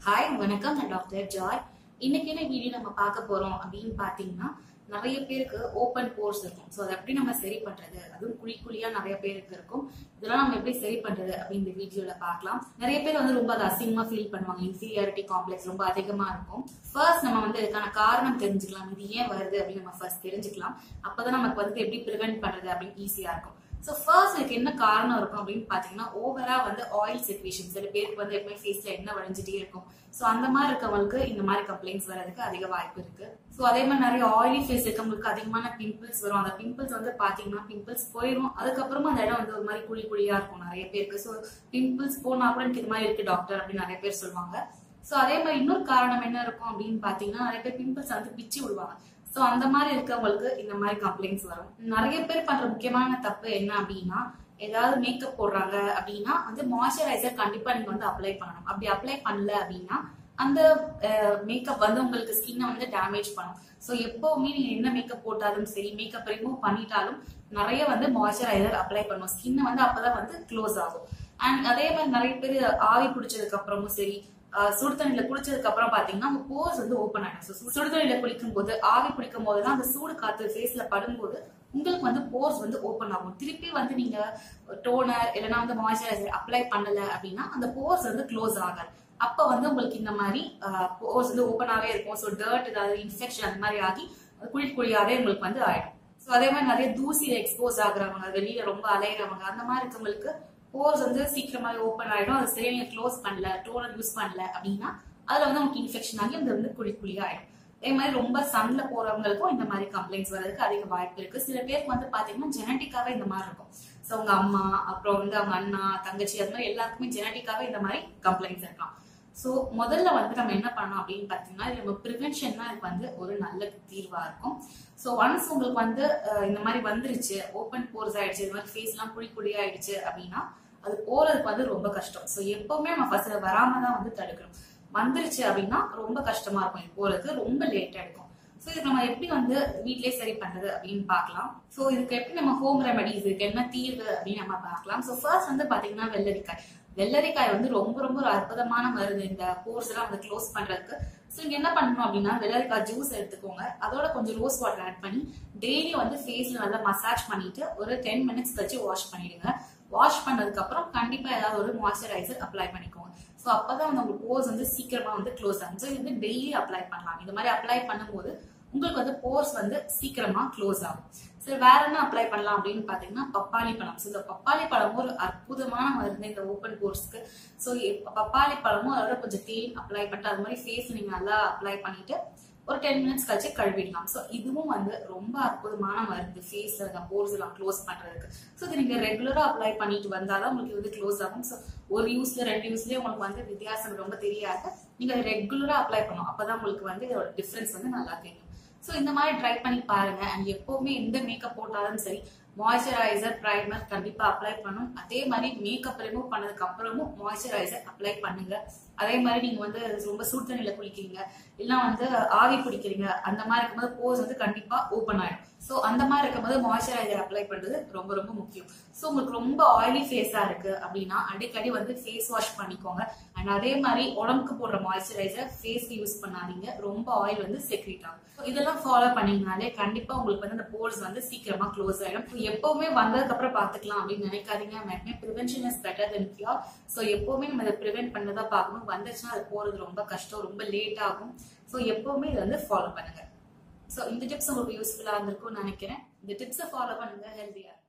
hi வணக்கம் நான் doctor Joy இன்னைக்கு என்ன வீடியோ நம்ம பார்க்க போறோம் அப்படின்னு பாத்தீங்கன்னா நிறைய பேருக்கு ஓப்பன் போர்ஸ் இருக்கும் ஸோ அதை எப்படி நம்ம சரி பண்றது அதுவும் குழி குழியா நிறைய பேருக்கு இருக்கும் இதெல்லாம் நம்ம எப்படி சரி பண்றது அப்படின்னு இந்த வீடியோல பார்க்கலாம் நிறைய பேர் வந்து ரொம்ப அதை அசிங்கமா ஃபீல் பண்ணுவாங்க இன்ஃபீரியாரிட்டி காம்ப்ளெக்ஸ் ரொம்ப அதிகமா இருக்கும் ஃபர்ஸ்ட் நம்ம வந்து இதுக்கான காரணம் தெரிஞ்சுக்கலாம் இது ஏன் வருது அப்படின்னு நம்ம ஃபர்ஸ்ட் தெரிஞ்சுக்கலாம் அப்பதான் நமக்கு வந்து எப்படி ப்ரிவென்ட் பண்றது அப்படின்னு ஈஸியா இருக்கும் ஸோ ஃபர்ஸ்ட் இதுக்கு என்ன காரணம் இருக்கும் அப்படின்னு பார்த்தீங்கன்னா ஓவரா வந்து ஆயில் செக்ரேஷன் சில பேருக்கு வந்து எப்பவுமே ஃபேஸ்ல எண்ணெய் வழிஞ்சிட்டே இருக்கும் ஸோ அந்த மாதிரி இருக்கவங்களுக்கு இந்த மாதிரி கம்ப்ளைண்ட்ஸ் வர்றதுக்கு அதிக வாய்ப்பு இருக்கு ஸோ அதே மாதிரி நிறைய ஆயிலி ஃபேஸ் இருக்கவங்களுக்கு அதிகமான பிம்பிள்ஸ் வரும் அந்த பிம்பிள்ஸ் வந்து பாத்தீங்கன்னா பிம்பிள்ஸ் போயிடும் அதுக்கப்புறமா அந்த இடம் வந்து ஒரு மாதிரி குழி குழியா இருக்கும் நிறைய பேருக்கு ஸோ பிம்பிள்ஸ் போனா கூட எனக்கு இது மாதிரி இருக்கு டாக்டர் அப்படின்னு நிறைய பேர் சொல்லுவாங்க ஸோ அதே மாதிரி இன்னொரு காரணம் என்ன இருக்கும் அப்படின்னு பாத்தீங்கன்னா நிறைய பேர் பிம்பிள்ஸ் வந்து பிச்சு விடுவாங்க ஸோ அந்த மாதிரி இருக்கவங்களுக்கு இந்த மாதிரி கம்ப்ளைண்ட்ஸ் வரும் நிறைய பேர் பண்ற முக்கியமான தப்பு என்ன அப்படின்னா ஏதாவது மேக்கப் போடுறாங்க அப்படின்னா வந்து மாய்ஸ்சரைசர் கண்டிப்பா நீங்க வந்து அப்ளை பண்ணணும் அப்படி அப்ளை பண்ணல அப்படின்னா அந்த மேக்கப் வந்து உங்களுக்கு ஸ்கின்னை வந்து டேமேஜ் பண்ணும் ஸோ எப்பவுமே நீங்க என்ன மேக்கப் போட்டாலும் சரி மேக்கப் ரிமூவ் பண்ணிட்டாலும் நிறைய வந்து மாய்ஸ்சரைசர் அப்ளை பண்ணும் ஸ்கின்னை வந்து அப்பதான் வந்து க்ளோஸ் ஆகும் அண்ட் அதே மாதிரி நிறைய பேர் ஆவி பிடிச்சதுக்கு அப்புறமும் சரி சுடு தண்ணியில குளிச்சதுக்கு அப்புறம் பாத்தீங்கன்னா உங்க போர்ஸ் வந்து ஓப்பன் ஆயிடும் சுடு தண்ணியில குளிக்கும் போது ஆவி பிடிக்கும் போது தான் அந்த சூடு காத்து ஃபேஸ்ல படும்போது உங்களுக்கு வந்து போர்ஸ் வந்து ஓப்பன் ஆகும் திருப்பி வந்து நீங்க டோனர் இல்லைன்னா வந்து மாய்ஸ்சரைசர் அப்ளை பண்ணல அப்படின்னா அந்த போர்ஸ் வந்து க்ளோஸ் ஆகாது அப்ப வந்து உங்களுக்கு இந்த மாதிரி போர்ஸ் வந்து ஓப்பனாவே இருக்கும் ஸோ டர்ட் ஏதாவது இன்ஃபெக்ஷன் அந்த மாதிரி ஆகி குழி குழியாவே உங்களுக்கு வந்து ஆயிடும் ஸோ அதே மாதிரி நிறைய தூசியில எக்ஸ்போஸ் ஆகுறவங்க வெளியில ரொம்ப அலையிறவங்க அந்த மாதிரி இருக்கவங்களுக்கு போர்ஸ் வந்து சீக்கிரமாவே ஓப்பன் ஆயிடும் அதை சரியா நீங்க க்ளோஸ் பண்ணல டோனர் யூஸ் பண்ணல அப்படின்னா அதுல வந்து உங்களுக்கு இன்ஃபெக்ஷன் ஆகி அது வந்து குழி குழி ஆயிடும் அதே மாதிரி ரொம்ப சன்ல போறவங்களுக்கும் இந்த மாதிரி கம்ப்ளைண்ட்ஸ் வர்றதுக்கு அதிக வாய்ப்பு இருக்கு சில பேருக்கு வந்து பாத்தீங்கன்னா ஜெனட்டிக்காவே இந்த மாதிரி இருக்கும் ஸோ உங்க அம்மா அப்புறம் வந்து அவங்க அண்ணா தங்கச்சி அது மாதிரி எல்லாருக்குமே ஜெனட்டிக்காவே இந்த மாதிரி கம்ப்ளைண்ட்ஸ் இருக்கலாம் ஸோ முதல்ல வந்து நம்ம என்ன பண்ணோம் அப்படின்னு பார்த்தீங்கன்னா இது நம்ம ப்ரிவென்ஷன் தான் இதுக்கு வந்து ஒரு நல்ல தீர்வா இருக்கும் ஸோ ஒன்ஸ் உங்களுக்கு வந்து இந்த மாதிரி வந்துருச்சு ஓப்பன் போர்ஸ் ஆயிடுச்சு இது மாதிரி ஃபேஸ்லாம் குழி குழி ஆயிடுச்சு அப்படின்னா அது போறதுக்கு வந்து ரொம்ப கஷ்டம் ஸோ எப்பவுமே நம்ம ஃபர்ஸ்ட் வராம தான் வந்து தடுக்கணும் வந்துருச்சு அப்படின்னா ரொம்ப கஷ்டமா இருக்கும் இது போறதுக்கு ரொம்ப லேட் எடுக்கும் ஸோ இதுக்கு நம்ம எப்படி வந்து வீட்லயே சரி பண்றது அப்படின்னு பார்க்கலாம் ஸோ இதுக்கு எப்படி நம்ம ஹோம் ரெமடிஸ் இதுக்கு என்ன தீர்வு அப்படின்னு நம்ம பார்க்கலாம் ஸோ ஃபர்ஸ்ட் வந்து பாத்தீங்கன்னா வெள்ளரிக்காய் வெள்ளரிக்காய் வந்து ரொம்ப ரொம்ப ஒரு அற்புதமான மருந்து இந்த கோர்ஸ் எல்லாம் வந்து க்ளோஸ் பண்றதுக்கு ஸோ நீங்க என்ன பண்ணணும் அப்படின்னா வெள்ளரிக்காய் ஜூஸ் எடுத்துக்கோங்க அதோட கொஞ்சம் ரோஸ் வாட்டர் ஆட் பண்ணி டெய்லி வந்து ஃபேஸ்ல நல்லா மசாஜ் பண்ணிட்டு ஒரு டென் மினிட்ஸ் கழிச்சு வாஷ் பண்ணிடுங்க வாஷ் பண்ணதுக்கு அப்புறம் கண்டிப்பா ஏதாவது ஒரு மாய்ஸ்சரைசர் அப்ளை பண்ணிக்கோங்க ஸோ அப்பதான் வந்து உங்களுக்கு போர்ஸ் வந்து சீக்கிரமா வந்து க்ளோஸ் ஆகும் ஸோ இது வந்து டெய்லி அப்ளை பண்ணலாம் இந்த மாதிரி அப்ளை பண்ணும்போது உங்களுக்கு வந்து போர்ஸ் வந்து சீக்கிரமா க்ளோஸ் ஆகும் சரி வேற என்ன அப்ளை பண்ணலாம் அப்படின்னு பாத்தீங்கன்னா பப்பாளி பழம் ஸோ இந்த பப்பாளி பழமும் ஒரு அற்புதமான மருந்து இந்த ஓப்பன் போர்ஸ்க்கு ஸோ பப்பாளி பழமும் அதோட கொஞ்சம் தேன் அப்ளை பண்ணிட்டு அது மாதிரி ஃபேஸ் நீங்க நல்லா அப்ளை பண்ணிட்டு ஒரு டென் மினிட்ஸ் கழிச்சு கழுவிடலாம் ஸோ இதுவும் வந்து ரொம்ப அற்புதமான மருந்து ஃபேஸ்ல இருக்க போர்ஸ் எல்லாம் க்ளோஸ் பண்றதுக்கு ஸோ இது நீங்க ரெகுலரா அப்ளை பண்ணிட்டு வந்தாதான் உங்களுக்கு வந்து க்ளோஸ் ஆகும் ஸோ ஒரு யூஸ்ல ரெண்டு யூஸ்லயே உங்களுக்கு வந்து வித்தியாசம் ரொம்ப தெரியாது நீங்க ரெகுலரா அப்ளை பண்ணணும் அப்பதான் உங்களுக்கு வந்து இதோட டிஃபரன்ஸ் வந்து நல்லா தெரியும் ஸோ இந்த மாதிரி ட்ரை பண்ணி பாருங்க அண்ட் எப்பவுமே எந்த மேக்கப் போட்டாலும் சரி மாய்ஸ்சரைசர் ப்ரைமர் கண்டிப்பா அப்ளை பண்ணும் அதே மாதிரி மேக்கப் ரிமூவ் பண்ணதுக்கு அப்புறமும் மாய்ஸ்சரைசர் அப்ளை பண்ணுங்க அதே மாதிரி நீங்க வந்து ரொம்ப சூடு தண்ணியில குளிக்கிறீங்க இல்ல வந்து ஆவி பிடிக்கிறீங்க அந்த மாதிரி இருக்கும்போது போஸ் வந்து கண்டிப்பா ஓப்பன் ஆயிடும் ஸோ அந்த மாதிரி இருக்கும்போது மாய்ஸ்சரைசர் அப்ளை பண்றது ரொம்ப ரொம்ப முக்கியம் ஸோ உங்களுக்கு ரொம்ப ஆயிலி ஃபேஸா இருக்கு அப்படின்னா அடிக்கடி வந்து ஃபேஸ் வாஷ் பண்ணிக்கோங்க அண்ட் அதே மாதிரி உடம்புக்கு போடுற மாய்ஸ்சரைசர் ஃபேஸ்க்கு யூஸ் பண்ணாதீங்க ரொம்ப ஆயில் வந்து செக்ரேட் ஆகும் இதெல்லாம் ஃபாலோ பண்ணீங்கனாலே கண்டிப்பா உங்களுக்கு வந்து அந்த போர்ஸ் வந்து சீக்கிரமா க்ளோஸ் ஆயிடும் எப்பவுமே வந்ததுக்கு அப்புறம் பாத்துக்கலாம் அப்படின்னு நினைக்காதீங்க எப்பவுமே prevention is better then cure so எப்பவுமே நம்ம இதை ப்ரிவென்ட் பண்ணதா பார்க்கணும் வந்துச்சுன்னா அது போறது ரொம்ப கஷ்டம் ரொம்ப லேட் ஆகும் ஸோ எப்பவுமே இதை வந்து ஃபாலோ பண்ணுங்க ஸோ இந்த டிப்ஸ் உங்களுக்கு யூஸ்ஃபுல்லா இருந்திருக்கும்னு நினைக்கிறேன் இந்த டிப்ஸை ஃபாலோ பண்ணுங்க ஹெல்த்தியா